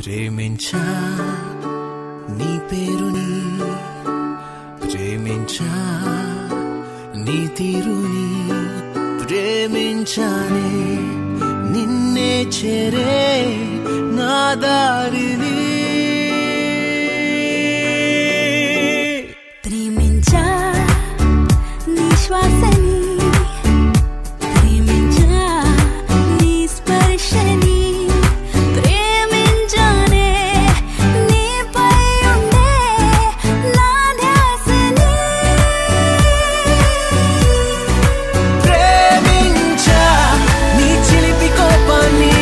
ప్రేమించా నీ పేరుని ప్రేమించా నీ తీరుని ప్రేమించానే నిన్నే చేరే నా దారిని ప్రేమించా నీ శ్వాసని ప్రేమించా నీ స్పర్శని ప్రేమించానే నీపై ఉండే నా ధ్యాసని ప్రేమించా నీ చిలిపి కోపాన్ని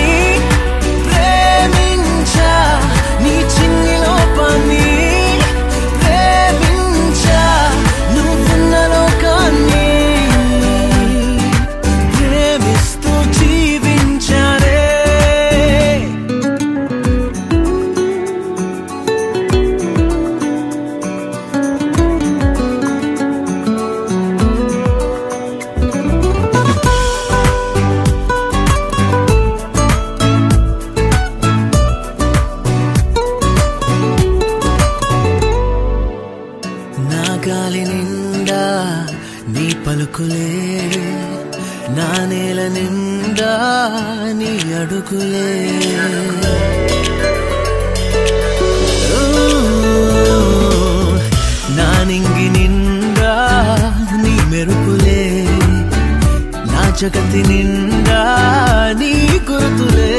ప్రేమించా నీ చిన్ని లోపాన్ని ప్రేమించా నువ్వున్న లోకాన్ని ప్రేమిస్తూ జీవించారే నా గాలి నిండా నీ పలుకులే నా నేల నిండా నీ అడుగులే ఓ, నా నింగి నిండా నీ మెరుపులే నా జగతి నిండా నీ గుర్తులే